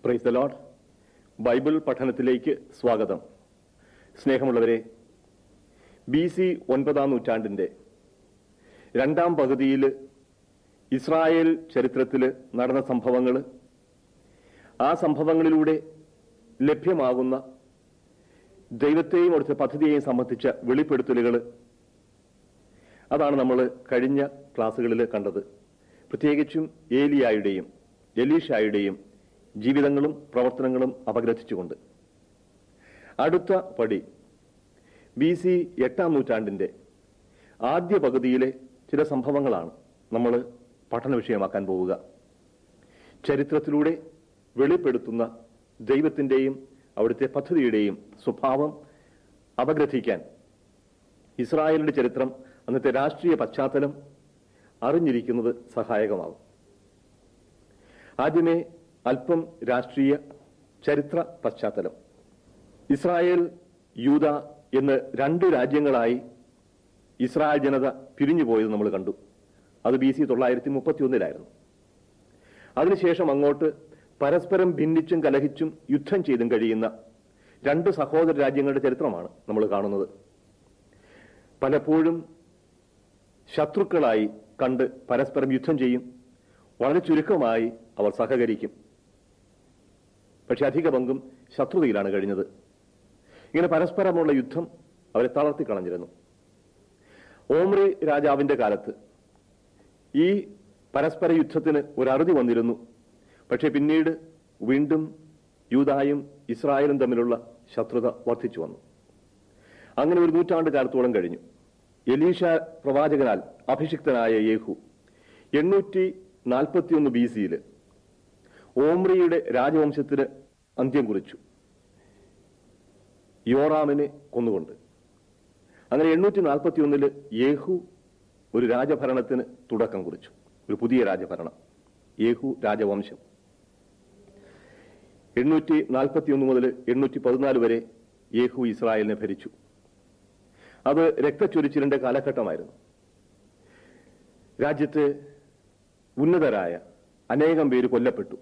praise the load Bible പഠനത്തിലേക്ക് സ്വാഗതം സ്നേഹമുള്ളവരെ ബി സി ഒൻപതാം നൂറ്റാണ്ടിന്റെ രണ്ടാം പകുതിയിൽ ഇസ്രായേൽ ചരിത്രത്തിൽ നടന്ന സംഭവങ്ങൾ ആ സംഭവങ്ങളിലൂടെ ലഭ്യമാകുന്ന ദൈവത്തെയും അവിടുത്തെ പദ്ധതിയെയും സംബന്ധിച്ച വെളിപ്പെടുത്തലുകൾ അതാണ് നമ്മൾ കഴിഞ്ഞ ക്ലാസ്സുകളിൽ കണ്ടത് പ്രത്യേകിച്ചും ഏലിയായുടെയും എലീഷായുടെയും ജീവിതങ്ങളും പ്രവർത്തനങ്ങളും അപഗ്രഥിച്ചുകൊണ്ട് അടുത്ത പടി ബി സി എട്ടാം നൂറ്റാണ്ടിന്റെ ആദ്യ പകുതിയിലെ ചില സംഭവങ്ങളാണ് നമ്മൾ പഠന വിഷയമാക്കാൻ പോവുക ചരിത്രത്തിലൂടെ വെളിപ്പെടുത്തുന്ന ദൈവത്തിന്റെയും അവിടുത്തെ പദ്ധതിയുടെയും സ്വഭാവം അപഗ്രഥിക്കാൻ ഇസ്രായേലിന്റെ ചരിത്രം അന്നത്തെ രാഷ്ട്രീയ പശ്ചാത്തലം അറിഞ്ഞിരിക്കുന്നത് സഹായകമാകും ആദ്യമേ അല്പം രാഷ്ട്രീയ ചരിത്ര പശ്ചാത്തലം ഇസ്രായേൽ യൂത എന്ന് രണ്ട് രാജ്യങ്ങളായി ഇസ്രായേൽ ജനത പിരിഞ്ഞുപോയത് നമ്മൾ കണ്ടു അത് ബി സി തൊള്ളായിരത്തി മുപ്പത്തി ഒന്നിലായിരുന്നു അതിനുശേഷം അങ്ങോട്ട് പരസ്പരം ഭിന്നിച്ചും കലഹിച്ചും യുദ്ധം ചെയ്തും കഴിയുന്ന രണ്ട് സഹോദര രാജ്യങ്ങളുടെ ചരിത്രമാണ് നമ്മൾ കാണുന്നത് പലപ്പോഴും ശത്രുക്കളായി കണ്ട് പരസ്പരം യുദ്ധം ചെയ്യും വളരെ ചുരുക്കമായി അവർ സഹകരിക്കും പക്ഷെ അധിക പങ്കും ശത്രുതയിലാണ് കഴിഞ്ഞത് ഇങ്ങനെ പരസ്പരമുള്ള യുദ്ധം അവരെ തളർത്തിക്കളഞ്ഞിരുന്നു ഓമ്രി രാജാവിന്റെ കാലത്ത് ഈ പരസ്പര യുദ്ധത്തിന് ഒരു അറുതി വന്നിരുന്നു പക്ഷെ പിന്നീട് വീണ്ടും യൂതായും ഇസ്രായേലും തമ്മിലുള്ള ശത്രുത വർദ്ധിച്ചു വന്നു അങ്ങനെ ഒരു നൂറ്റാണ്ട് കാലത്തോളം കഴിഞ്ഞു എലീഷ പ്രവാചകനാൽ അഭിഷിക്തനായ യേഹു എണ്ണൂറ്റി നാൽപ്പത്തിയൊന്ന് ബി സിയിൽ ഓമ്രിയുടെ രാജവംശത്തിന് അന്ത്യം കുറിച്ചു യോറാമിനെ കൊന്നുകൊണ്ട് അങ്ങനെ എണ്ണൂറ്റി നാൽപ്പത്തി ഒന്നില് യേഹു ഒരു രാജഭരണത്തിന് തുടക്കം കുറിച്ചു ഒരു പുതിയ രാജഭരണം യേഹു രാജവംശം എണ്ണൂറ്റി നാൽപ്പത്തി ഒന്ന് മുതൽ എണ്ണൂറ്റി പതിനാല് വരെ യേഹു ഇസ്രായേലിനെ ഭരിച്ചു അത് രക്തച്ചൊരിച്ചിലിന്റെ കാലഘട്ടമായിരുന്നു രാജ്യത്ത് ഉന്നതരായ അനേകം പേര് കൊല്ലപ്പെട്ടു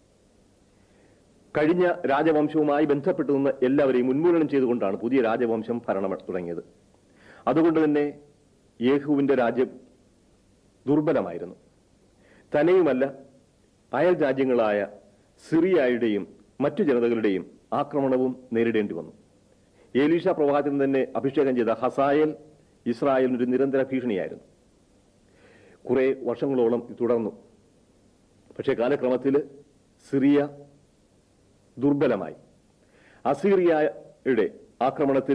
കഴിഞ്ഞ രാജവംശവുമായി ബന്ധപ്പെട്ടു നിന്ന് എല്ലാവരെയും ഉന്മൂലനം ചെയ്തുകൊണ്ടാണ് പുതിയ രാജവംശം ഭരണം തുടങ്ങിയത് അതുകൊണ്ട് തന്നെ യേഹുവിന്റെ രാജ്യം ദുർബലമായിരുന്നു തന്നെയുമല്ല അയൽ രാജ്യങ്ങളായ സിറിയായുടെയും മറ്റു ജനതകളുടെയും ആക്രമണവും നേരിടേണ്ടി വന്നു ഏലീഷ പ്രവാചകൻ തന്നെ അഭിഷേകം ചെയ്ത ഹസായൽ ഇസ്രായേലിന് ഒരു നിരന്തര ഭീഷണിയായിരുന്നു കുറെ വർഷങ്ങളോളം ഇത് തുടർന്നു പക്ഷേ കാലക്രമത്തിൽ സിറിയ ദുർബലമായി അസീറിയയുടെ ആക്രമണത്തിൽ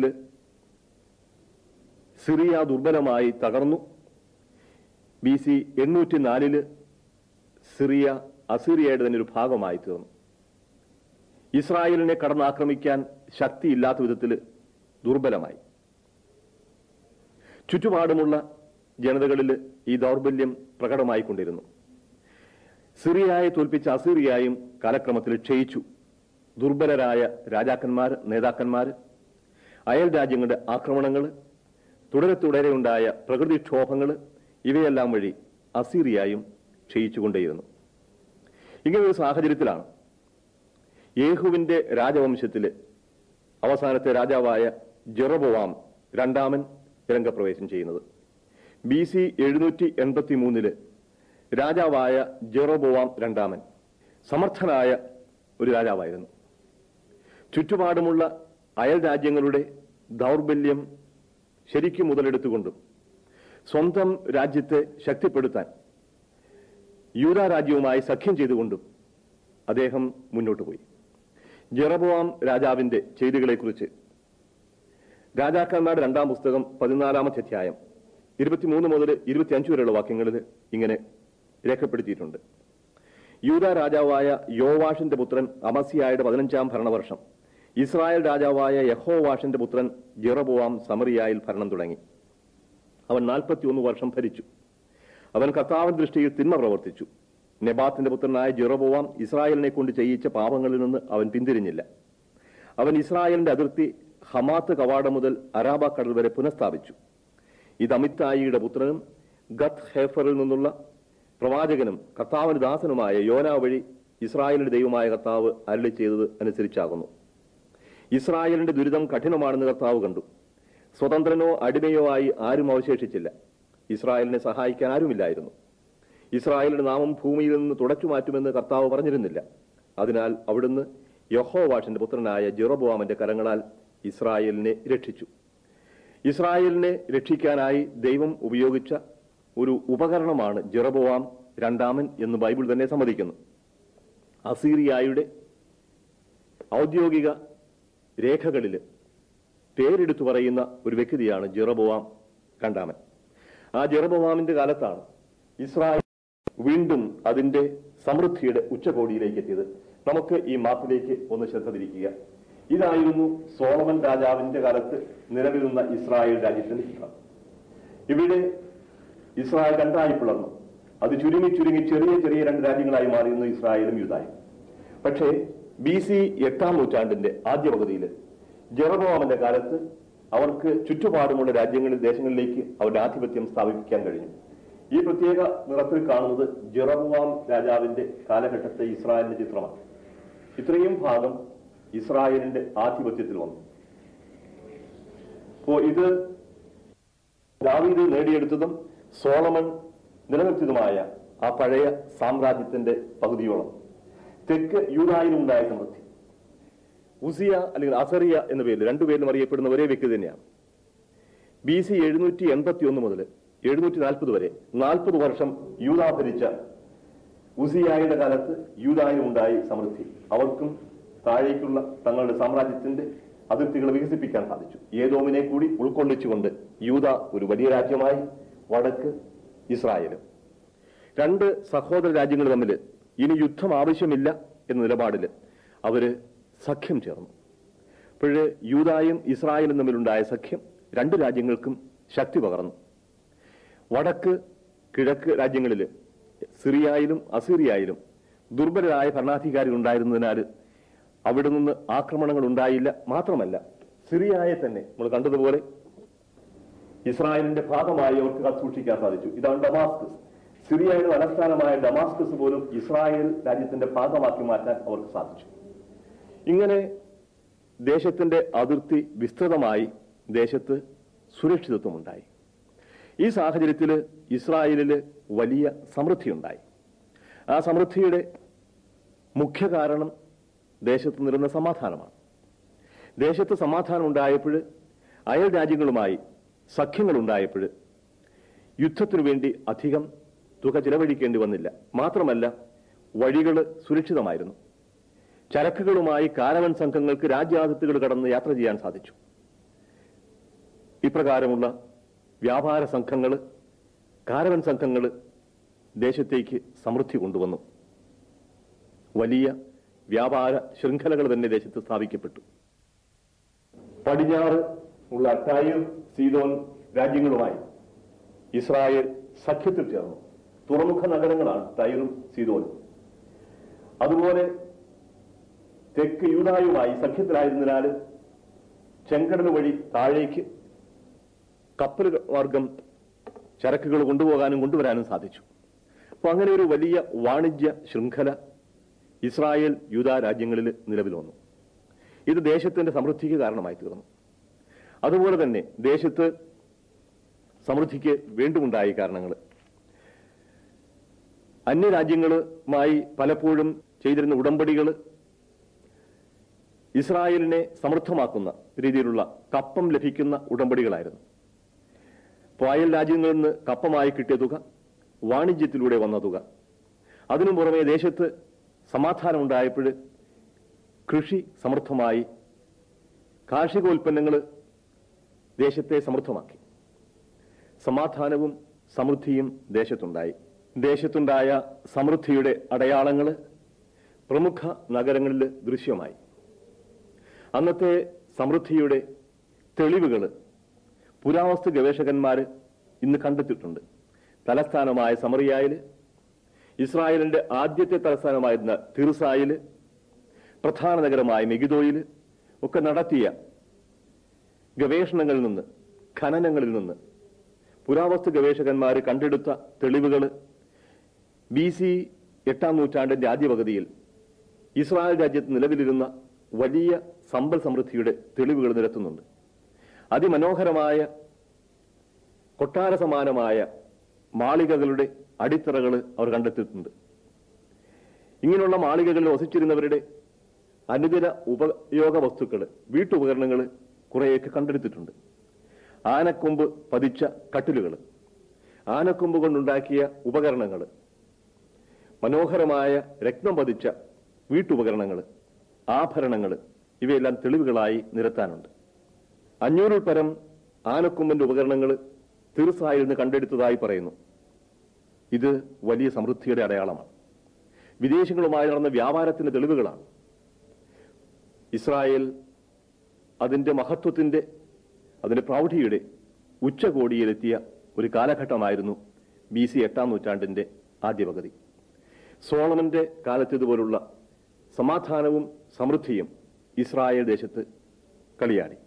സിറിയ ദുർബലമായി തകർന്നു ബി സി എണ്ണൂറ്റി നാലില് സിറിയ അസീറിയയുടെ തന്നെ ഒരു ഭാഗമായി തീർന്നു ഇസ്രായേലിനെ കടന്നാക്രമിക്കാൻ ശക്തിയില്ലാത്ത വിധത്തിൽ ദുർബലമായി ചുറ്റുപാടുമുള്ള ജനതകളിൽ ഈ ദൗർബല്യം പ്രകടമായിക്കൊണ്ടിരുന്നു സിറിയയെ തോൽപ്പിച്ച അസീറിയായും കാലക്രമത്തിൽ ക്ഷയിച്ചു ദുർബലരായ രാജാക്കന്മാർ നേതാക്കന്മാർ അയൽ രാജ്യങ്ങളുടെ ആക്രമണങ്ങൾ തുടരെ തുടരെ ഉണ്ടായ പ്രകൃതിക്ഷോഭങ്ങൾ ഇവയെല്ലാം വഴി അസീറിയായും ക്ഷയിച്ചുകൊണ്ടേയിരുന്നു ഇങ്ങനൊരു സാഹചര്യത്തിലാണ് യേഹുവിന്റെ രാജവംശത്തിലെ അവസാനത്തെ രാജാവായ ജെറബോവാം രണ്ടാമൻ രംഗപ്രവേശം ചെയ്യുന്നത് ബി സി എഴുന്നൂറ്റി എൺപത്തി മൂന്നില് രാജാവായ ജെറോബോവാം രണ്ടാമൻ സമർത്ഥനായ ഒരു രാജാവായിരുന്നു ചുറ്റുപാടുമുള്ള അയൽ രാജ്യങ്ങളുടെ ദൗർബല്യം ശരിക്കും മുതലെടുത്തുകൊണ്ടും സ്വന്തം രാജ്യത്തെ ശക്തിപ്പെടുത്താൻ യൂത രാജ്യവുമായി സഖ്യം ചെയ്തുകൊണ്ടും അദ്ദേഹം മുന്നോട്ട് പോയി ജെറബോവാം രാജാവിന്റെ ചെയ്തികളെക്കുറിച്ച് രാജാക്കന്മാരുടെ രണ്ടാം പുസ്തകം പതിനാലാമത്തെ അധ്യായം ഇരുപത്തിമൂന്ന് മുതൽ ഇരുപത്തിയഞ്ച് വരെയുള്ള വാക്യങ്ങളിൽ ഇങ്ങനെ രേഖപ്പെടുത്തിയിട്ടുണ്ട് യൂത രാജാവായ യോവാഷിന്റെ പുത്രൻ അമസിയായുടെ പതിനഞ്ചാം ഭരണവർഷം ഇസ്രായേൽ രാജാവായ യഹോവാഷിന്റെ പുത്രൻ ജെറബോവാം സമറിയായിൽ ഭരണം തുടങ്ങി അവൻ നാൽപ്പത്തിയൊന്ന് വർഷം ഭരിച്ചു അവൻ കർത്താവിന്റെ ദൃഷ്ടിയിൽ തിന്മ പ്രവർത്തിച്ചു നെബാത്തിന്റെ പുത്രനായ ജെറബോവാം ഇസ്രായേലിനെ കൊണ്ട് ചെയ്യിച്ച പാപങ്ങളിൽ നിന്ന് അവൻ പിന്തിരിഞ്ഞില്ല അവൻ ഇസ്രായേലിന്റെ അതിർത്തി ഹമാത്ത് കവാടം മുതൽ അരാബ കടൽ വരെ പുനഃസ്ഥാപിച്ചു ഇത് അമിത്തായിയുടെ പുത്രനും ഗത്ത് ഹേഫറിൽ നിന്നുള്ള പ്രവാചകനും കർത്താവിന് ദാസനുമായ യോന വഴി ഇസ്രായേലിന്റെ ദൈവമായ കർത്താവ് അരളി ചെയ്തത് അനുസരിച്ചാകുന്നു ഇസ്രായേലിന്റെ ദുരിതം കഠിനമാണെന്ന് കർത്താവ് കണ്ടു സ്വതന്ത്രനോ അടിമയോ ആയി ആരും അവശേഷിച്ചില്ല ഇസ്രായേലിനെ സഹായിക്കാൻ ആരുമില്ലായിരുന്നു ഇസ്രായേലിന്റെ നാമം ഭൂമിയിൽ നിന്ന് തുടച്ചു മാറ്റുമെന്ന് കർത്താവ് പറഞ്ഞിരുന്നില്ല അതിനാൽ അവിടുന്ന് യഹോവാഷിന്റെ പുത്രനായ ജെറബോവാമിന്റെ കരങ്ങളാൽ ഇസ്രായേലിനെ രക്ഷിച്ചു ഇസ്രായേലിനെ രക്ഷിക്കാനായി ദൈവം ഉപയോഗിച്ച ഒരു ഉപകരണമാണ് ജെറബോവാം രണ്ടാമൻ എന്ന് ബൈബിൾ തന്നെ സമ്മതിക്കുന്നു അസീറിയായുടെ ഔദ്യോഗിക രേഖകളിൽ പേരെടുത്തു പറയുന്ന ഒരു വ്യക്തിയാണ് ജെറബോവാം രണ്ടാമൻ ആ ജെറബോവാമിന്റെ കാലത്താണ് ഇസ്രായേൽ വീണ്ടും അതിന്റെ സമൃദ്ധിയുടെ ഉച്ചകോടിയിലേക്ക് എത്തിയത് നമുക്ക് ഈ മാപ്പിലേക്ക് ഒന്ന് ശ്രദ്ധ തിരിക്കുക ഇതായിരുന്നു സോളമൻ രാജാവിന്റെ കാലത്ത് നിലവിൽ നിന്ന ഇസ്രായേൽ രാജ്യത്തിന്റെ ചിത്രം ഇവിടെ ഇസ്രായേൽ രണ്ടായി പിളർന്നു അത് ചുരുങ്ങി ചുരുങ്ങി ചെറിയ ചെറിയ രണ്ട് രാജ്യങ്ങളായി മാറിയിരുന്നു ഇസ്രായേലും യുദായും പക്ഷേ ബി സി എട്ടാം നൂറ്റാണ്ടിന്റെ ആദ്യ പകുതിയിൽ ജെറബോവാമിന്റെ കാലത്ത് അവർക്ക് ചുറ്റുപാടുമുള്ള രാജ്യങ്ങളിൽ ദേശങ്ങളിലേക്ക് അവരുടെ ആധിപത്യം സ്ഥാപിക്കാൻ കഴിഞ്ഞു ഈ പ്രത്യേക നിറത്തിൽ കാണുന്നത് ജെറബോവാം രാജാവിന്റെ കാലഘട്ടത്തെ ഇസ്രായേലിന്റെ ചിത്രമാണ് ഇത്രയും ഭാഗം ഇസ്രായേലിന്റെ ആധിപത്യത്തിൽ വന്നു അപ്പോ ഇത് ദാവീദ് നേടിയെടുത്തതും സോളമൻ നിലനിർത്തിയതുമായ ആ പഴയ സാമ്രാജ്യത്തിന്റെ പകുതിയോളം തെക്ക് യൂതായിലുണ്ടായ സമൃദ്ധി ഉസിയ അല്ലെങ്കിൽ അസറിയ എന്ന പേരിൽ രണ്ടുപേരിലും അറിയപ്പെടുന്ന ഒരേ വ്യക്തി തന്നെയാണ് ബി സി എഴുന്നൂറ്റി എൺപത്തി ഒന്ന് മുതൽ എഴുന്നൂറ്റി നാൽപ്പത് വരെ നാൽപ്പത് വർഷം യൂത ഭരിച്ച ഉസിയായുടെ കാലത്ത് യൂതായിലുണ്ടായി സമൃദ്ധി അവർക്കും താഴേക്കുള്ള തങ്ങളുടെ സാമ്രാജ്യത്തിന്റെ അതിർത്തികൾ വികസിപ്പിക്കാൻ സാധിച്ചു ഏതോമിനെ കൂടി ഉൾക്കൊള്ളിച്ചുകൊണ്ട് യൂത ഒരു വലിയ രാജ്യമായി വടക്ക് ഇസ്രായേലും രണ്ട് സഹോദര രാജ്യങ്ങൾ തമ്മിൽ ഇനി യുദ്ധം ആവശ്യമില്ല എന്ന നിലപാടിൽ അവര് സഖ്യം ചേർന്നു അപ്പോഴ് യൂതായും ഇസ്രായേലും തമ്മിലുണ്ടായ സഖ്യം രണ്ട് രാജ്യങ്ങൾക്കും ശക്തി പകർന്നു വടക്ക് കിഴക്ക് രാജ്യങ്ങളിൽ സിറിയയിലും അസീറിയയിലും ദുർബലരായ ഭരണാധികാരികൾ ഉണ്ടായിരുന്നതിനാൽ അവിടെ നിന്ന് ആക്രമണങ്ങൾ ഉണ്ടായില്ല മാത്രമല്ല സിറിയയെ തന്നെ നമ്മൾ കണ്ടതുപോലെ ഇസ്രായേലിന്റെ ഭാഗമായി അവർക്ക് കാത്തു സൂക്ഷിക്കാൻ സാധിച്ചു ഇതാണ് ഡമാസ്കസ് സിറിയയുടെ തലസ്ഥാനമായ ഡമാസ്കസ് പോലും ഇസ്രായേൽ രാജ്യത്തിന്റെ ഭാഗമാക്കി മാറ്റാൻ അവർക്ക് സാധിച്ചു ഇങ്ങനെ ദേശത്തിന്റെ അതിർത്തി വിസ്തൃതമായി ദേശത്ത് സുരക്ഷിതത്വമുണ്ടായി ഈ സാഹചര്യത്തിൽ ഇസ്രായേലില് വലിയ സമൃദ്ധിയുണ്ടായി ആ സമൃദ്ധിയുടെ മുഖ്യ കാരണം ദേശത്ത് നിലനിന്ന സമാധാനമാണ് ദേശത്ത് സമാധാനം ഉണ്ടായപ്പോൾ അയൽ രാജ്യങ്ങളുമായി സഖ്യങ്ങൾ ഉണ്ടായപ്പോൾ യുദ്ധത്തിനു വേണ്ടി അധികം തുക ചിലവഴിക്കേണ്ടി വന്നില്ല മാത്രമല്ല വഴികൾ സുരക്ഷിതമായിരുന്നു ചരക്കുകളുമായി കാരവൻ സംഘങ്ങൾക്ക് രാജ്യാതിർത്തികൾ കടന്ന് യാത്ര ചെയ്യാൻ സാധിച്ചു ഇപ്രകാരമുള്ള വ്യാപാര സംഘങ്ങൾ കാരവൻ സംഘങ്ങൾ ദേശത്തേക്ക് സമൃദ്ധി കൊണ്ടുവന്നു വലിയ വ്യാപാര ശൃംഖലകൾ തന്നെ ദേശത്ത് സ്ഥാപിക്കപ്പെട്ടു പടിഞ്ഞാറ് ഉള്ള അട്ടായും സീതോൻ രാജ്യങ്ങളുമായി ഇസ്രായേൽ സഖ്യത്തിൽ ചേർന്നു തുറമുഖ നഗരങ്ങളാണ് ടൈറും സീതോനും അതുപോലെ തെക്ക് യൂതായുമായി സഖ്യത്തിലായിരുന്നതിനാൽ ചെങ്കടൽ വഴി താഴേക്ക് കപ്പൽ മാർഗം ചരക്കുകൾ കൊണ്ടുപോകാനും കൊണ്ടുവരാനും സാധിച്ചു അപ്പൊ അങ്ങനെ ഒരു വലിയ വാണിജ്യ ശൃംഖല ഇസ്രായേൽ യൂത രാജ്യങ്ങളിൽ നിലവിൽ വന്നു ഇത് ദേശത്തിന്റെ സമൃദ്ധിക്ക് കാരണമായി തീർന്നു അതുപോലെ തന്നെ ദേശത്ത് സമൃദ്ധിക്ക് വീണ്ടുമുണ്ടായ കാരണങ്ങൾ അന്യരാജ്യങ്ങളുമായി പലപ്പോഴും ചെയ്തിരുന്ന ഉടമ്പടികൾ ഇസ്രായേലിനെ സമൃദ്ധമാക്കുന്ന രീതിയിലുള്ള കപ്പം ലഭിക്കുന്ന ഉടമ്പടികളായിരുന്നു അപ്പോൾ അയൽ രാജ്യങ്ങളിൽ നിന്ന് കപ്പമായി കിട്ടിയ തുക വാണിജ്യത്തിലൂടെ വന്ന തുക അതിനു പുറമെ ദേശത്ത് സമാധാനമുണ്ടായപ്പോൾ കൃഷി സമൃദ്ധമായി കാർഷികോൽപ്പന്നങ്ങൾ ദേശത്തെ സമൃദ്ധമാക്കി സമാധാനവും സമൃദ്ധിയും ദേശത്തുണ്ടായി ദേശത്തുണ്ടായ സമൃദ്ധിയുടെ അടയാളങ്ങൾ പ്രമുഖ നഗരങ്ങളിൽ ദൃശ്യമായി അന്നത്തെ സമൃദ്ധിയുടെ തെളിവുകൾ പുരാവസ്തു ഗവേഷകന്മാർ ഇന്ന് കണ്ടെത്തിയിട്ടുണ്ട് തലസ്ഥാനമായ സമറിയായിൽ ഇസ്രായേലിന്റെ ആദ്യത്തെ തലസ്ഥാനമായിരുന്ന തിർസായിൽ പ്രധാന നഗരമായ മെഗിദോയിൽ ഒക്കെ നടത്തിയ ഗവേഷണങ്ങളിൽ നിന്ന് ഖനനങ്ങളിൽ നിന്ന് പുരാവസ്തു ഗവേഷകന്മാർ കണ്ടെടുത്ത തെളിവുകൾ ബി സി എട്ടാം നൂറ്റാണ്ടിന്റെ ആദ്യ പകുതിയിൽ ഇസ്രായേൽ രാജ്യത്ത് നിലവിലിരുന്ന വലിയ സമ്പൽ സമൃദ്ധിയുടെ തെളിവുകൾ നിരത്തുന്നുണ്ട് അതിമനോഹരമായ കൊട്ടാര സമാനമായ മാളികകളുടെ അടിത്തറകൾ അവർ കണ്ടെത്തിയിട്ടുണ്ട് ഇങ്ങനെയുള്ള മാളികകളിൽ വസിച്ചിരുന്നവരുടെ അനുദിന ഉപയോഗ വസ്തുക്കൾ വീട്ടുപകരണങ്ങൾ കുറേയൊക്കെ കണ്ടെടുത്തിട്ടുണ്ട് ആനക്കൊമ്പ് പതിച്ച കട്ടിലുകൾ ആനക്കൊമ്പ് കൊണ്ടുണ്ടാക്കിയ ഉപകരണങ്ങൾ മനോഹരമായ രത്നം പതിച്ച വീട്ടുപകരണങ്ങൾ ആഭരണങ്ങൾ ഇവയെല്ലാം തെളിവുകളായി നിരത്താനുണ്ട് അഞ്ഞൂറിൽ പരം ആനക്കൊമ്പിന്റെ ഉപകരണങ്ങൾ തീർച്ചയായും നിന്ന് കണ്ടെടുത്തതായി പറയുന്നു ഇത് വലിയ സമൃദ്ധിയുടെ അടയാളമാണ് വിദേശങ്ങളുമായി നടന്ന വ്യാപാരത്തിന്റെ തെളിവുകളാണ് ഇസ്രായേൽ അതിന്റെ മഹത്വത്തിന്റെ അതിന്റെ പ്രൗഢിയുടെ ഉച്ചകോടിയിലെത്തിയ ഒരു കാലഘട്ടമായിരുന്നു ബി സി എട്ടാം നൂറ്റാണ്ടിന്റെ ആദ്യ പകുതി സോളമന്റെ കാലത്തേതുപോലുള്ള സമാധാനവും സമൃദ്ധിയും ഇസ്രായേൽ ദേശത്ത് കളിയാടി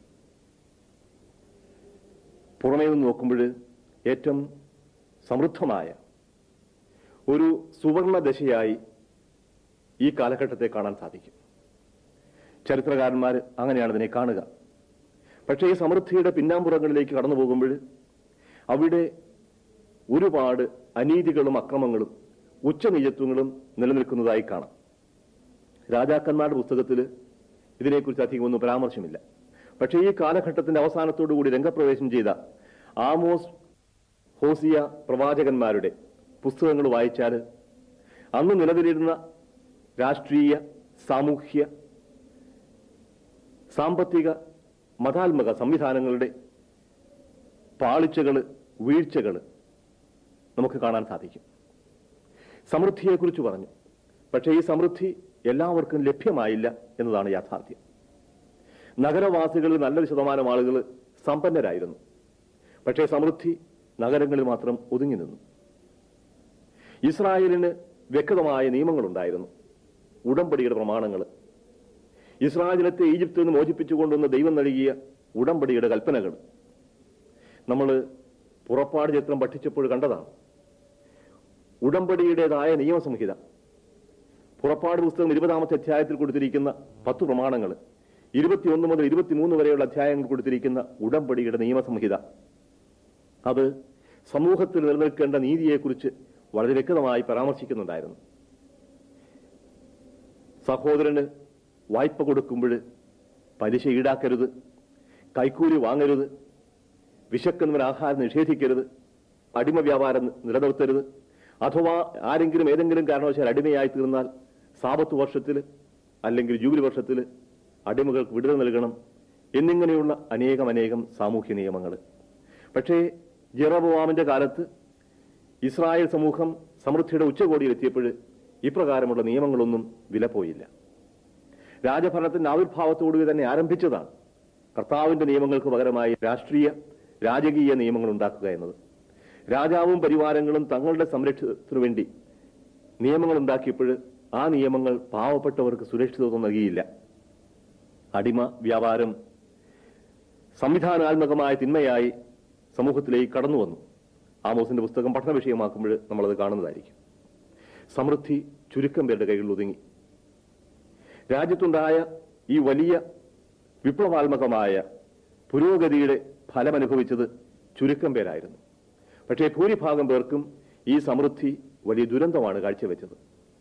പുറമേ നിന്ന് നോക്കുമ്പോൾ ഏറ്റവും സമൃദ്ധമായ ഒരു സുവർണ ദശയായി ഈ കാലഘട്ടത്തെ കാണാൻ സാധിക്കും ചരിത്രകാരന്മാർ അങ്ങനെയാണ് ഇതിനെ കാണുക പക്ഷേ ഈ സമൃദ്ധിയുടെ പിന്നാമ്പുറങ്ങളിലേക്ക് കടന്നു പോകുമ്പോൾ അവിടെ ഒരുപാട് അനീതികളും അക്രമങ്ങളും ഉച്ചനീചത്വങ്ങളും നിലനിൽക്കുന്നതായി കാണാം രാജാക്കന്മാരുടെ പുസ്തകത്തിൽ ഇതിനെക്കുറിച്ച് അധികം ഒന്നും പരാമർശമില്ല പക്ഷേ ഈ കാലഘട്ടത്തിന്റെ അവസാനത്തോടു കൂടി രംഗപ്രവേശം ചെയ്ത ആമോസ് ഹോസിയ പ്രവാചകന്മാരുടെ പുസ്തകങ്ങൾ വായിച്ചാൽ അന്ന് നിലവിലിരുന്ന രാഷ്ട്രീയ സാമൂഹ്യ സാമ്പത്തിക മതാത്മക സംവിധാനങ്ങളുടെ പാളിച്ചകൾ വീഴ്ചകൾ നമുക്ക് കാണാൻ സാധിക്കും സമൃദ്ധിയെക്കുറിച്ച് പറഞ്ഞു പക്ഷേ ഈ സമൃദ്ധി എല്ലാവർക്കും ലഭ്യമായില്ല എന്നതാണ് യാഥാർത്ഥ്യം നഗരവാസികളിൽ നല്ലൊരു ശതമാനം ആളുകൾ സമ്പന്നരായിരുന്നു പക്ഷേ സമൃദ്ധി നഗരങ്ങളിൽ മാത്രം ഒതുങ്ങി നിന്നു ഇസ്രായേലിന് വ്യക്തമായ നിയമങ്ങളുണ്ടായിരുന്നു ഉടമ്പടിയുടെ പ്രമാണങ്ങൾ ഇസ്രായേൽ ജനത്തെ ഈജിപ്തിൽ നിന്ന് മോചിപ്പിച്ചുകൊണ്ടുവന്ന ദൈവം നൽകിയ ഉടമ്പടിയുടെ കൽപ്പനകൾ നമ്മൾ പുറപ്പാട് ചിത്രം പഠിച്ചപ്പോൾ കണ്ടതാണ് ഉടമ്പടിയുടേതായ നിയമസംഹിത പുറപ്പാട് പുസ്തകം ഇരുപതാമത്തെ അധ്യായത്തിൽ കൊടുത്തിരിക്കുന്ന പത്ത് പ്രമാണങ്ങൾ ഇരുപത്തിയൊന്ന് മുതൽ ഇരുപത്തിമൂന്ന് വരെയുള്ള അധ്യായങ്ങൾ കൊടുത്തിരിക്കുന്ന ഉടമ്പടിയുടെ നിയമസംഹിത അത് സമൂഹത്തിൽ നിലനിൽക്കേണ്ട നീതിയെക്കുറിച്ച് വളരെ വ്യക്തമായി പരാമർശിക്കുന്നുണ്ടായിരുന്നു സഹോദരന് വായ്പ കൊടുക്കുമ്പോൾ പലിശ ഈടാക്കരുത് കൈക്കൂലി വാങ്ങരുത് വിശക്കുന്നവൻ ആഹാരം നിഷേധിക്കരുത് അടിമ വ്യാപാരം നിലനിർത്തരുത് അഥവാ ആരെങ്കിലും ഏതെങ്കിലും കാരണവശാൽ അടിമയായി തീർന്നാൽ സാപത്ത് വർഷത്തിൽ അല്ലെങ്കിൽ ജൂബിലി വർഷത്തിൽ അടിമകൾക്ക് വിടുതൽ നൽകണം എന്നിങ്ങനെയുള്ള അനേകം അനേകം സാമൂഹ്യ നിയമങ്ങൾ പക്ഷേ ജെറബോവാമിന്റെ കാലത്ത് ഇസ്രായേൽ സമൂഹം സമൃദ്ധിയുടെ ഉച്ചകോടിയിൽ എത്തിയപ്പോൾ ഇപ്രകാരമുള്ള നിയമങ്ങളൊന്നും വിലപ്പോയില്ല രാജഭരണത്തിന്റെ ആവിർഭാവത്തോടുകൂടി തന്നെ ആരംഭിച്ചതാണ് കർത്താവിന്റെ നിയമങ്ങൾക്ക് പകരമായി രാഷ്ട്രീയ രാജകീയ നിയമങ്ങൾ ഉണ്ടാക്കുക എന്നത് രാജാവും പരിവാരങ്ങളും തങ്ങളുടെ സംരക്ഷണത്തിനു വേണ്ടി നിയമങ്ങൾ ഉണ്ടാക്കിയപ്പോൾ ആ നിയമങ്ങൾ പാവപ്പെട്ടവർക്ക് സുരക്ഷിതത്വം നൽകിയില്ല അടിമ വ്യാപാരം സംവിധാനാത്മകമായ തിന്മയായി സമൂഹത്തിലേക്ക് കടന്നു വന്നു ആമോസിന്റെ പുസ്തകം പഠന വിഷയമാക്കുമ്പോൾ നമ്മളത് കാണുന്നതായിരിക്കും സമൃദ്ധി ചുരുക്കം പേരുടെ കൈകളിൽ ഒതുങ്ങി രാജ്യത്തുണ്ടായ ഈ വലിയ വിപ്ലവാത്മകമായ പുരോഗതിയുടെ ഫലമനുഭവിച്ചത് ചുരുക്കം പേരായിരുന്നു പക്ഷേ ഭൂരിഭാഗം പേർക്കും ഈ സമൃദ്ധി വലിയ ദുരന്തമാണ് കാഴ്ചവെച്ചത്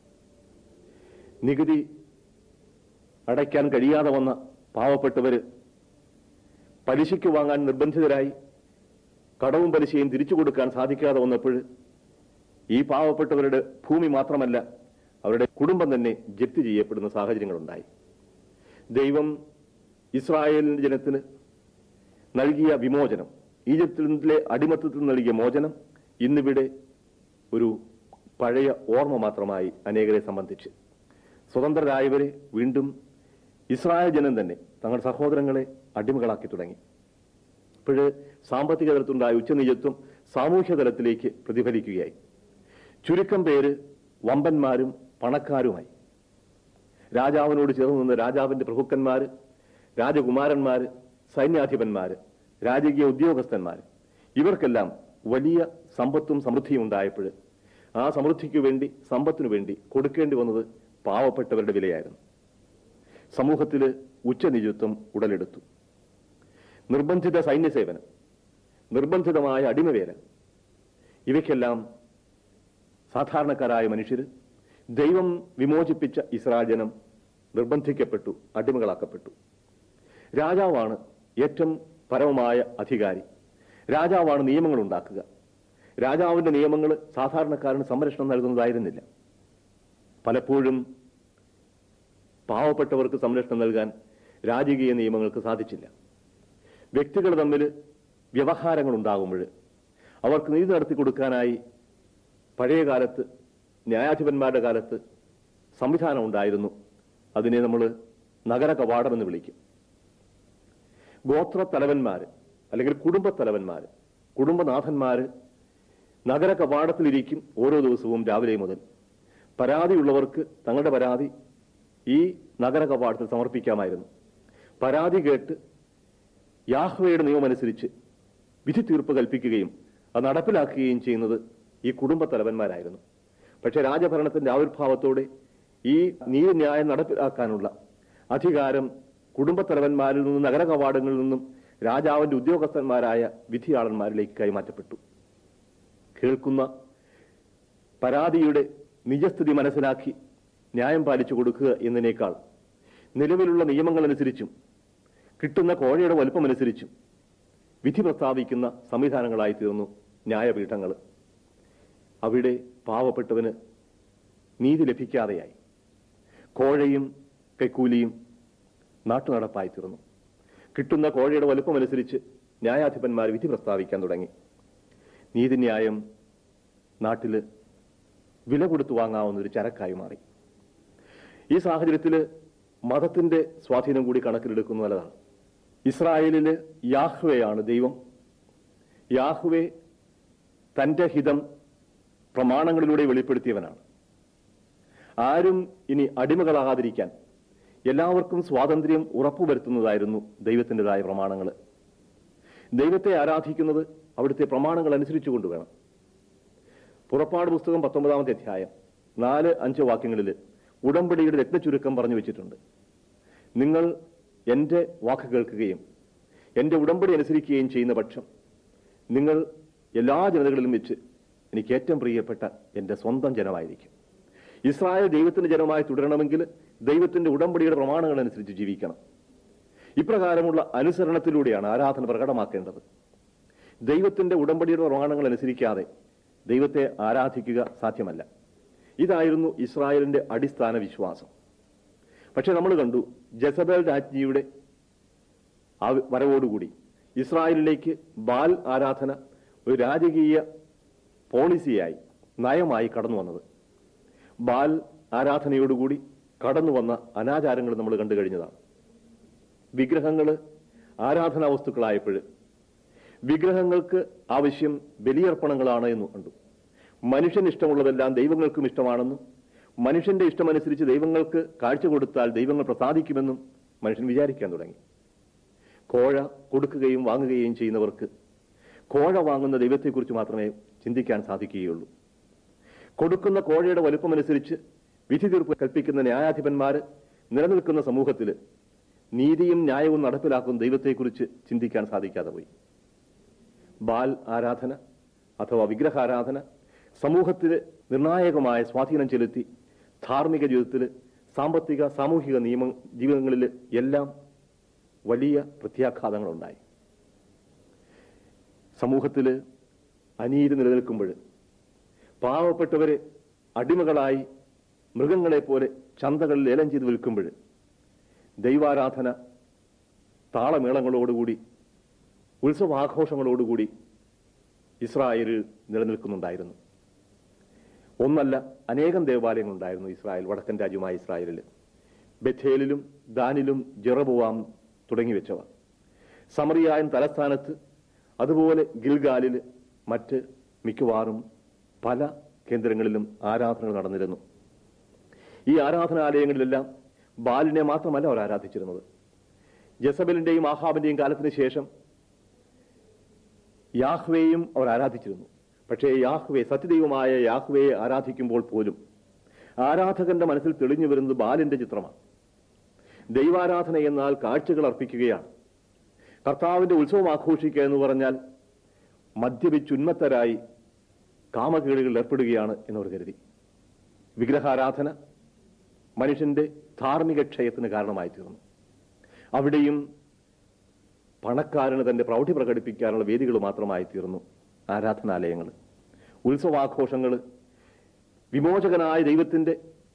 നികുതി അടയ്ക്കാൻ കഴിയാതെ വന്ന പാവപ്പെട്ടവര് പലിശയ്ക്ക് വാങ്ങാൻ നിർബന്ധിതരായി കടവും പലിശയും തിരിച്ചു കൊടുക്കാൻ സാധിക്കാതെ വന്നപ്പോൾ ഈ പാവപ്പെട്ടവരുടെ ഭൂമി മാത്രമല്ല അവരുടെ കുടുംബം തന്നെ ജപ്തി ചെയ്യപ്പെടുന്ന സാഹചര്യങ്ങളുണ്ടായി ദൈവം ഇസ്രായേലിന്റെ ജനത്തിന് നൽകിയ വിമോചനം ഈജിപ്തിലെ അടിമത്തത്തിൽ നൽകിയ മോചനം ഇന്നിവിടെ ഒരു പഴയ ഓർമ്മ മാത്രമായി അനേകരെ സംബന്ധിച്ച് സ്വതന്ത്രരായവരെ വീണ്ടും ഇസ്രായേൽ ജനം തന്നെ തങ്ങളുടെ സഹോദരങ്ങളെ അടിമകളാക്കി തുടങ്ങി ഇപ്പോഴ് സാമ്പത്തിക തലത്തുണ്ടായ ഉച്ചനീചത്വം സാമൂഹ്യ തലത്തിലേക്ക് പ്രതിഫലിക്കുകയായി ചുരുക്കം പേര് വമ്പന്മാരും പണക്കാരുമായി രാജാവിനോട് ചേർന്ന് നിന്ന് രാജാവിന്റെ പ്രഭുക്കന്മാര് രാജകുമാരന്മാര് സൈന്യാധിപന്മാര് രാജകീയ ഉദ്യോഗസ്ഥന്മാർ ഇവർക്കെല്ലാം വലിയ സമ്പത്തും സമൃദ്ധിയും ഉണ്ടായപ്പോൾ ആ സമൃദ്ധിക്ക് വേണ്ടി സമ്പത്തിനു വേണ്ടി കൊടുക്കേണ്ടി വന്നത് പാവപ്പെട്ടവരുടെ വിലയായിരുന്നു സമൂഹത്തിൽ ഉച്ചനിജത്വം ഉടലെടുത്തു നിർബന്ധിത സൈന്യസേവനം നിർബന്ധിതമായ അടിമവേല ഇവയ്ക്കെല്ലാം സാധാരണക്കാരായ മനുഷ്യർ ദൈവം വിമോചിപ്പിച്ച ഇസ്രായേൽ ജനം നിർബന്ധിക്കപ്പെട്ടു അടിമകളാക്കപ്പെട്ടു രാജാവാണ് ഏറ്റവും പരമമായ അധികാരി രാജാവാണ് നിയമങ്ങൾ ഉണ്ടാക്കുക രാജാവിന്റെ നിയമങ്ങൾ സാധാരണക്കാരന് സംരക്ഷണം നൽകുന്നതായിരുന്നില്ല പലപ്പോഴും പാവപ്പെട്ടവർക്ക് സംരക്ഷണം നൽകാൻ രാജകീയ നിയമങ്ങൾക്ക് സാധിച്ചില്ല വ്യക്തികൾ തമ്മിൽ വ്യവഹാരങ്ങൾ ഉണ്ടാകുമ്പോൾ അവർക്ക് നീതി നടത്തി കൊടുക്കാനായി പഴയ കാലത്ത് ന്യായാധിപന്മാരുടെ കാലത്ത് സംവിധാനം ഉണ്ടായിരുന്നു അതിനെ നമ്മൾ നഗര കവാടം എന്ന് വിളിക്കും ഗോത്ര തലവന്മാര് അല്ലെങ്കിൽ കുടുംബ തലവന്മാര് കുടുംബനാഥന്മാര് നഗര കവാടത്തിലിരിക്കും ഓരോ ദിവസവും രാവിലെ മുതൽ പരാതിയുള്ളവർക്ക് തങ്ങളുടെ പരാതി ഈ നഗര കവാടത്തിൽ സമർപ്പിക്കാമായിരുന്നു പരാതി കേട്ട് യാഹ്വയുടെ നിയമമനുസരിച്ച് വിധി തീർപ്പ് കൽപ്പിക്കുകയും അത് നടപ്പിലാക്കുകയും ചെയ്യുന്നത് ഈ കുടുംബ തലവന്മാരായിരുന്നു പക്ഷേ രാജഭരണത്തിന്റെ ആവിർഭാവത്തോടെ ഈ നീതിന്യായം നടപ്പിലാക്കാനുള്ള അധികാരം കുടുംബ തലവന്മാരിൽ നിന്നും നഗര കവാടങ്ങളിൽ നിന്നും രാജാവിന്റെ ഉദ്യോഗസ്ഥന്മാരായ വിധിയാളന്മാരിലേക്ക് കൈമാറ്റപ്പെട്ടു കേൾക്കുന്ന പരാതിയുടെ നിജസ്ഥിതി മനസ്സിലാക്കി ന്യായം പാലിച്ചു കൊടുക്കുക എന്നതിനേക്കാൾ നിലവിലുള്ള നിയമങ്ങളനുസരിച്ചും കിട്ടുന്ന കോഴയുടെ വലുപ്പമനുസരിച്ചും വിധി പ്രസ്താവിക്കുന്ന സംവിധാനങ്ങളായി തീർന്നു ന്യായപീഠങ്ങൾ അവിടെ പാവപ്പെട്ടവന് നീതി ലഭിക്കാതെയായി കോഴയും കൈക്കൂലിയും നാട്ടുനടപ്പായി തീർന്നു കിട്ടുന്ന കോഴയുടെ വലുപ്പമനുസരിച്ച് ന്യായാധിപന്മാർ വിധി പ്രസ്താവിക്കാൻ തുടങ്ങി നീതിന്യായം നാട്ടില് വില കൊടുത്തു വാങ്ങാവുന്ന ഒരു ചരക്കായി മാറി ഈ സാഹചര്യത്തിൽ മതത്തിന്റെ സ്വാധീനം കൂടി കണക്കിലെടുക്കുന്ന നല്ലതാണ് ഇസ്രായേലില് യാഹ്വയാണ് ദൈവം യാഹ്വെ തന്റെ ഹിതം പ്രമാണങ്ങളിലൂടെ വെളിപ്പെടുത്തിയവനാണ് ആരും ഇനി അടിമകളാകാതിരിക്കാൻ എല്ലാവർക്കും സ്വാതന്ത്ര്യം ഉറപ്പുവരുത്തുന്നതായിരുന്നു ദൈവത്തിൻ്റെതായ പ്രമാണങ്ങൾ ദൈവത്തെ ആരാധിക്കുന്നത് അവിടുത്തെ പ്രമാണങ്ങൾ അനുസരിച്ചു കൊണ്ടുവേണം പുറപ്പാട് പുസ്തകം പത്തൊമ്പതാമത്തെ അധ്യായം നാല് അഞ്ച് വാക്യങ്ങളിൽ ഉടമ്പടിയുടെ രത്നചുരുക്കം പറഞ്ഞു വെച്ചിട്ടുണ്ട് നിങ്ങൾ എൻ്റെ വാക്ക് കേൾക്കുകയും എൻ്റെ ഉടമ്പടി അനുസരിക്കുകയും ചെയ്യുന്ന പക്ഷം നിങ്ങൾ എല്ലാ ജനതകളിലും വെച്ച് എനിക്ക് ഏറ്റവും പ്രിയപ്പെട്ട എൻ്റെ സ്വന്തം ജനമായിരിക്കും ഇസ്രായേൽ ദൈവത്തിന്റെ ജനമായി തുടരണമെങ്കിൽ ദൈവത്തിന്റെ ഉടമ്പടിയുടെ പ്രമാണങ്ങൾ അനുസരിച്ച് ജീവിക്കണം ഇപ്രകാരമുള്ള അനുസരണത്തിലൂടെയാണ് ആരാധന പ്രകടമാക്കേണ്ടത് ദൈവത്തിന്റെ ഉടമ്പടിയുടെ പ്രമാണങ്ങൾ അനുസരിക്കാതെ ദൈവത്തെ ആരാധിക്കുക സാധ്യമല്ല ഇതായിരുന്നു ഇസ്രായേലിന്റെ അടിസ്ഥാന വിശ്വാസം പക്ഷെ നമ്മൾ കണ്ടു ജസബേൽ രാജ്ഞിയുടെ ആ വരവോടുകൂടി ഇസ്രായേലിലേക്ക് ബാൽ ആരാധന ഒരു രാജകീയ പോളിസിയായി നയമായി കടന്നു വന്നത് ബാൽ ആരാധനയോടുകൂടി കടന്നു വന്ന അനാചാരങ്ങൾ നമ്മൾ കണ്ടു കഴിഞ്ഞതാണ് വിഗ്രഹങ്ങൾ ആരാധനാ വസ്തുക്കളായപ്പോൾ വിഗ്രഹങ്ങൾക്ക് ആവശ്യം ബലിയർപ്പണങ്ങളാണ് എന്ന് കണ്ടു മനുഷ്യന് ഇഷ്ടമുള്ളതെല്ലാം ദൈവങ്ങൾക്കും ഇഷ്ടമാണെന്നും മനുഷ്യന്റെ ഇഷ്ടമനുസരിച്ച് ദൈവങ്ങൾക്ക് കാഴ്ച കൊടുത്താൽ ദൈവങ്ങൾ പ്രസാദിക്കുമെന്നും മനുഷ്യൻ വിചാരിക്കാൻ തുടങ്ങി കോഴ കൊടുക്കുകയും വാങ്ങുകയും ചെയ്യുന്നവർക്ക് കോഴ വാങ്ങുന്ന ദൈവത്തെക്കുറിച്ച് മാത്രമേ ചിന്തിക്കാൻ സാധിക്കുകയുള്ളൂ കൊടുക്കുന്ന കോഴയുടെ വലുപ്പമനുസരിച്ച് വിധി തീർപ്പ് കൽപ്പിക്കുന്ന ന്യായാധിപന്മാര് നിലനിൽക്കുന്ന സമൂഹത്തിൽ നീതിയും ന്യായവും നടപ്പിലാക്കുന്ന ദൈവത്തെക്കുറിച്ച് ചിന്തിക്കാൻ സാധിക്കാതെ പോയി ബാൽ ആരാധന അഥവാ വിഗ്രഹാരാധന സമൂഹത്തിൽ നിർണായകമായ സ്വാധീനം ചെലുത്തി ധാർമ്മിക ജീവിതത്തിൽ സാമ്പത്തിക സാമൂഹിക നിയമ ജീവിതങ്ങളിൽ എല്ലാം വലിയ പ്രത്യാഘാതങ്ങളുണ്ടായി സമൂഹത്തിൽ അനീതി നിലനിൽക്കുമ്പോൾ പാവപ്പെട്ടവരെ അടിമകളായി മൃഗങ്ങളെ പോലെ ചന്തകളിൽ ലേലം ചെയ്ത് വിൽക്കുമ്പോൾ ദൈവാരാധന താളമേളങ്ങളോടുകൂടി ഉത്സവാഘോഷങ്ങളോടുകൂടി ഇസ്രായേലിൽ നിലനിൽക്കുന്നുണ്ടായിരുന്നു ഒന്നല്ല അനേകം ദേവാലയങ്ങൾ ഉണ്ടായിരുന്നു ഇസ്രായേൽ വടക്കൻ രാജ്യമായ ഇസ്രായേലിൽ ബഥേലിലും ദാനിലും ജെറബുവാം തുടങ്ങി വെച്ചവ സമറിയായൻ തലസ്ഥാനത്ത് അതുപോലെ ഗിൽഗാലിൽ മറ്റ് മിക്കവാറും പല കേന്ദ്രങ്ങളിലും ആരാധനകൾ നടന്നിരുന്നു ഈ ആരാധനാലയങ്ങളിലെല്ലാം ബാലിനെ മാത്രമല്ല അവർ ആരാധിച്ചിരുന്നത് ജസബലിന്റെയും ആഹാബിന്റെയും കാലത്തിന് ശേഷം യാഹ്വേയും അവർ ആരാധിച്ചിരുന്നു പക്ഷേ യാഹ്വേ സത്യദൈവമായ യാഹ്വയെ ആരാധിക്കുമ്പോൾ പോലും ആരാധകന്റെ മനസ്സിൽ തെളിഞ്ഞു വരുന്നത് ബാലിന്റെ ചിത്രമാണ് ദൈവാരാധന എന്നാൽ കാഴ്ചകൾ അർപ്പിക്കുകയാണ് കർത്താവിന്റെ ഉത്സവം ആഘോഷിക്കുക എന്ന് പറഞ്ഞാൽ മദ്യപിച്ചുന്മത്തരായി കാമകേടുകളിൽ ഏർപ്പെടുകയാണ് എന്നവർ കരുതി വിഗ്രഹാരാധന മനുഷ്യന്റെ ധാർമ്മിക ക്ഷയത്തിന് കാരണമായി തീർന്നു അവിടെയും പണക്കാരന് തന്റെ പ്രൗഢി പ്രകടിപ്പിക്കാനുള്ള വേദികൾ മാത്രമായി തീർന്നു ആരാധനാലയങ്ങൾ ഉത്സവാഘോഷങ്ങൾ വിമോചകനായ ദൈവത്തിന്റെ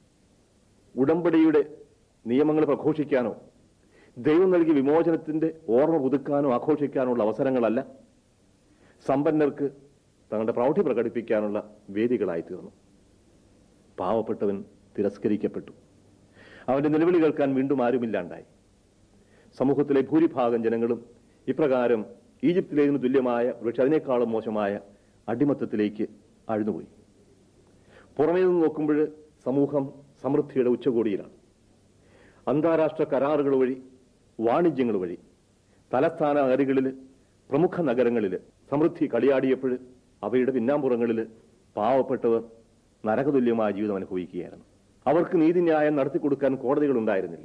ഉടമ്പടിയുടെ നിയമങ്ങൾ പ്രഘോഷിക്കാനോ ദൈവം നൽകിയ വിമോചനത്തിന്റെ ഓർമ്മ പുതുക്കാനോ ആഘോഷിക്കാനുള്ള അവസരങ്ങളല്ല സമ്പന്നർക്ക് തങ്ങളുടെ പ്രൗഢി പ്രകടിപ്പിക്കാനുള്ള വേദികളായി തീർന്നു പാവപ്പെട്ടവൻ തിരസ്കരിക്കപ്പെട്ടു അവന്റെ നിലവിളി കേൾക്കാൻ വീണ്ടും ആരുമില്ലാണ്ടായി സമൂഹത്തിലെ ഭൂരിഭാഗം ജനങ്ങളും ഇപ്രകാരം ഈജിപ്തിലേതിന് തുല്യമായ പക്ഷെ അതിനേക്കാളും മോശമായ അടിമത്തത്തിലേക്ക് അഴുന്നുപോയി പുറമേ നിന്ന് നോക്കുമ്പോൾ സമൂഹം സമൃദ്ധിയുടെ ഉച്ചകോടിയിലാണ് അന്താരാഷ്ട്ര കരാറുകൾ വഴി വാണിജ്യങ്ങൾ വഴി തലസ്ഥാന നഗരികളിൽ പ്രമുഖ നഗരങ്ങളിൽ സമൃദ്ധി കളിയാടിയപ്പോൾ അവയുടെ പിന്നാമ്പുറങ്ങളിൽ പാവപ്പെട്ടവർ നരകതുല്യമായ ജീവിതം അനുഭവിക്കുകയായിരുന്നു അവർക്ക് നീതിന്യായം നടത്തിക്കൊടുക്കാൻ കോടതികൾ ഉണ്ടായിരുന്നില്ല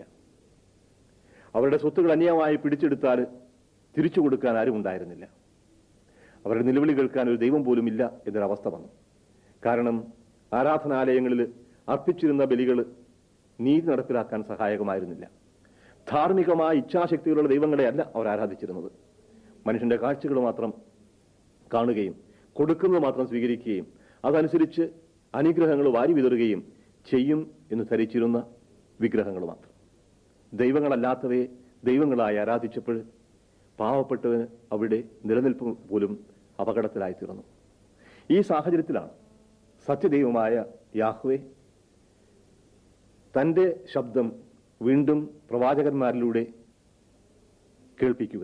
അവരുടെ സ്വത്തുകൾ അന്യമായി പിടിച്ചെടുത്താൽ തിരിച്ചു കൊടുക്കാൻ ആരും ഉണ്ടായിരുന്നില്ല അവരുടെ നിലവിളി കേൾക്കാൻ ഒരു ദൈവം പോലും ഇല്ല എന്നൊരവസ്ഥ വന്നു കാരണം ആരാധനാലയങ്ങളിൽ അർപ്പിച്ചിരുന്ന ബലികൾ നീതി നടപ്പിലാക്കാൻ സഹായകമായിരുന്നില്ല ധാർമ്മികമായ ഇച്ഛാശക്തികളുള്ള ദൈവങ്ങളെ അല്ല അവർ ആരാധിച്ചിരുന്നത് മനുഷ്യന്റെ കാഴ്ചകൾ മാത്രം കാണുകയും കൊടുക്കുന്നത് മാത്രം സ്വീകരിക്കുകയും അതനുസരിച്ച് അനുഗ്രഹങ്ങൾ വാരി വിതറുകയും ചെയ്യും എന്ന് ധരിച്ചിരുന്ന വിഗ്രഹങ്ങൾ മാത്രം ദൈവങ്ങളല്ലാത്തവയെ ദൈവങ്ങളായി ആരാധിച്ചപ്പോൾ പാവപ്പെട്ടവന് അവിടെ നിലനിൽപ്പ് പോലും അപകടത്തിലായി തീർന്നു ഈ സാഹചര്യത്തിലാണ് സത്യദൈവമായ യാഹ്വെ തന്റെ ശബ്ദം വീണ്ടും പ്രവാചകന്മാരിലൂടെ കേൾപ്പിക്കുക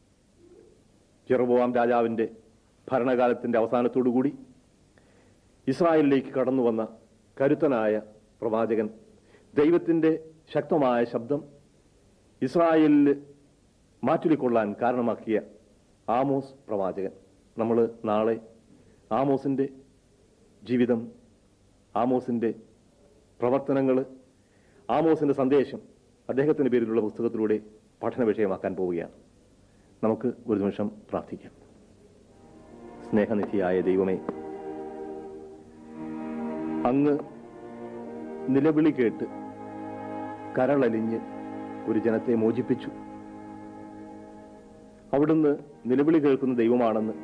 ചെറുബോവാം രാജാവിന്റെ ഭരണകാലത്തിന്റെ അവസാനത്തോടുകൂടി ഇസ്രായേലിലേക്ക് കടന്നു വന്ന കരുത്തനായ പ്രവാചകൻ ദൈവത്തിന്റെ ശക്തമായ ശബ്ദം ഇസ്രായേലിൽ മാറ്റുലിക്കൊള്ളാൻ കാരണമാക്കിയ ആമോസ് പ്രവാചകൻ നമ്മൾ നാളെ ആമോസിന്റെ ജീവിതം ആമോസിന്റെ പ്രവർത്തനങ്ങൾ ആമോസിന്റെ സന്ദേശം അദ്ദേഹത്തിന്റെ പേരിലുള്ള പുസ്തകത്തിലൂടെ പഠന വിഷയമാക്കാൻ പോവുകയാണ് നമുക്ക് ഒരു നിമിഷം പ്രാർത്ഥിക്കാം സ്നേഹനിധിയായ ദൈവമേ അങ്ങ് നിലവിളി കേട്ട് കരളലിഞ്ഞ് ഒരു ജനത്തെ മോചിപ്പിച്ചു അവിടുന്ന് നിലവിളി കേൾക്കുന്ന ദൈവമാണെന്ന്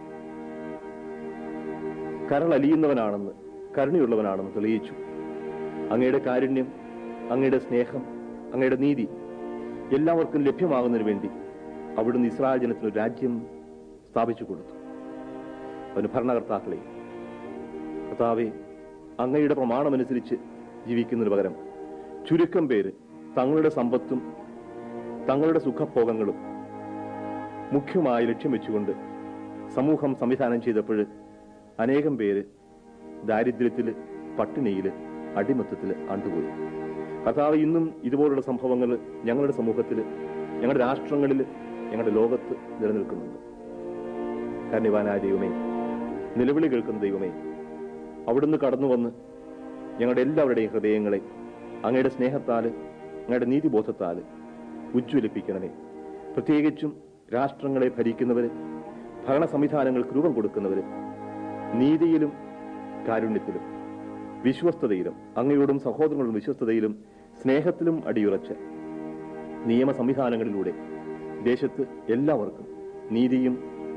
കരളലിയുന്നവനാണെന്ന് കരുണയുള്ളവനാണെന്ന് തെളിയിച്ചു അങ്ങയുടെ കാരുണ്യം അങ്ങയുടെ സ്നേഹം അങ്ങയുടെ നീതി എല്ലാവർക്കും ലഭ്യമാകുന്നതിന് വേണ്ടി അവിടുന്ന് ഇസ്രായേൽ ജനത്തിന് ഒരു രാജ്യം സ്ഥാപിച്ചു കൊടുത്തു അവന് ഭരണകർത്താക്കളെ കർത്താവെ അങ്ങയുടെ പ്രമാണമനുസരിച്ച് ജീവിക്കുന്നതിന് പകരം ചുരുക്കം പേര് തങ്ങളുടെ സമ്പത്തും തങ്ങളുടെ സുഖഭോഗങ്ങളും മുഖ്യമായി ലക്ഷ്യം വെച്ചുകൊണ്ട് സമൂഹം സംവിധാനം ചെയ്തപ്പോൾ അനേകം പേര് ദാരിദ്ര്യത്തില് പട്ടിണിയില് അടിമത്തത്തില് ആണ്ടുപോയി കഥാവ് ഇന്നും ഇതുപോലുള്ള സംഭവങ്ങൾ ഞങ്ങളുടെ സമൂഹത്തിൽ ഞങ്ങളുടെ രാഷ്ട്രങ്ങളിൽ ഞങ്ങളുടെ ലോകത്ത് നിലനിൽക്കുന്നുണ്ട് കന്യവാനായ ദൈവമേ നിലവിളി കേൾക്കുന്ന ദൈവമേ അവിടുന്ന് കടന്നു വന്ന് ഞങ്ങളുടെ എല്ലാവരുടെയും ഹൃദയങ്ങളെ അങ്ങയുടെ സ്നേഹത്താല് അങ്ങയുടെ നീതിബോധത്താല് ഉജ്ജ്വലിപ്പിക്കണമേ പ്രത്യേകിച്ചും രാഷ്ട്രങ്ങളെ ഭരിക്കുന്നവര് ഭരണ സംവിധാനങ്ങൾക്ക് രൂപം കൊടുക്കുന്നവര് നീതിയിലും കാരുണ്യത്തിലും വിശ്വസ്തതയിലും അങ്ങയോടും സഹോദരങ്ങളോടും വിശ്വസ്തതയിലും സ്നേഹത്തിലും അടിയുറച്ച് നിയമ സംവിധാനങ്ങളിലൂടെ ദേശത്ത് എല്ലാവർക്കും നീതിയും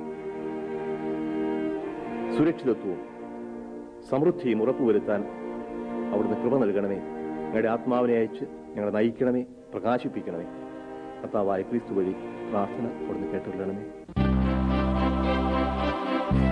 സുരക്ഷിതത്വവും സമൃദ്ധിയും ഉറപ്പുവരുത്താൻ അവിടുന്ന് കൃപ നൽകണമേ ഞങ്ങളുടെ ആത്മാവിനെ അയച്ച് ഞങ്ങളെ നയിക്കണമേ പ്രകാശിപ്പിക്കണമേ കർത്താവായ ക്രിസ്തു വഴി പ്രാർത്ഥന അവിടുന്ന് കേട്ടുകൊള്ളണമേ